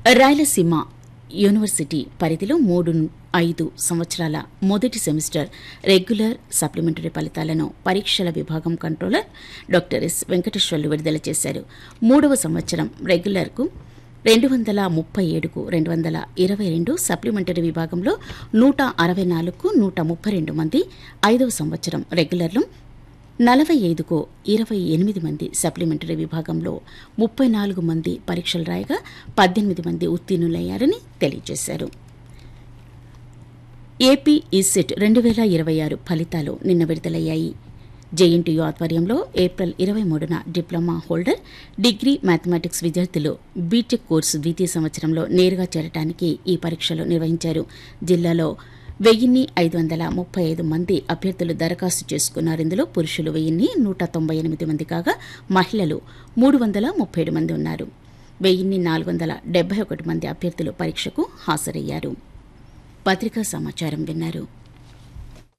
Rayalaseema university పరిధిలో మూడు ఐదు సంవత్సరాల మొదటి సెమిస్టర్ రెగ్యులర్ సప్లిమెంటరీ ఫలితాలను పరీక్షల విభాగం కంట్రోలర్ డాక్టర్ ఎస్ వెంకటేశ్వర్లు విడుదల చేశారు మూడవ సంవత్సరం రెగ్యులర్కు రెండు వందల ముప్పై ఏడుకు రెండు వందల ఇరవై రెండు సప్లిమెంటరీ విభాగంలో నూట అరవై నాలుగుకు నూట ముప్పై రెండు మంది ఐదవ సంవత్సరం రెగ్యులర్లో నలభై ఐదుకు ఇరవై ఎనిమిది మంది సప్లిమెంటరీ విభాగంలో ముప్పై నాలుగు మంది పరీక్షలు రాయగా పద్దెనిమిది మంది ఉత్తీర్ణులయ్యారని తెలియజేశారు ఏపీ ఈసెట్ రెండు వేల ఇరవై ఆరు ఫలితాలు నిన్న విడుదలయ్యాయి జేఎన్టీయూ ఆధ్వర్యంలో ఏప్రిల్ ఇరవై మూడున డిప్లొమా హోల్డర్ డిగ్రీ మ్యాథమెటిక్స్ విద్యార్థులు బీటెక్ కోర్సు ద్వితీయ సంవత్సరంలో నేరుగా చేరటానికి ఈ పరీక్షలు నిర్వహించారు జిల్లాలో వెయ్యిన్ని ఐదు వందల ముప్పై ఐదు మంది అభ్యర్థులు దరఖాస్తు చేసుకున్నారు ఇందులో పురుషులు వెయ్యిన్ని నూట తొంభై ఎనిమిది మంది కాగా మహిళలు మూడు వందల ముప్పై ఏడు మంది ఉన్నారు వెయ్యిన్ని నాలుగు వందల డెబ్బై ఒకటి మంది అభ్యర్థులు పరీక్షకు హాజరయ్యారు పత్రికా సమాచారం విన్నారు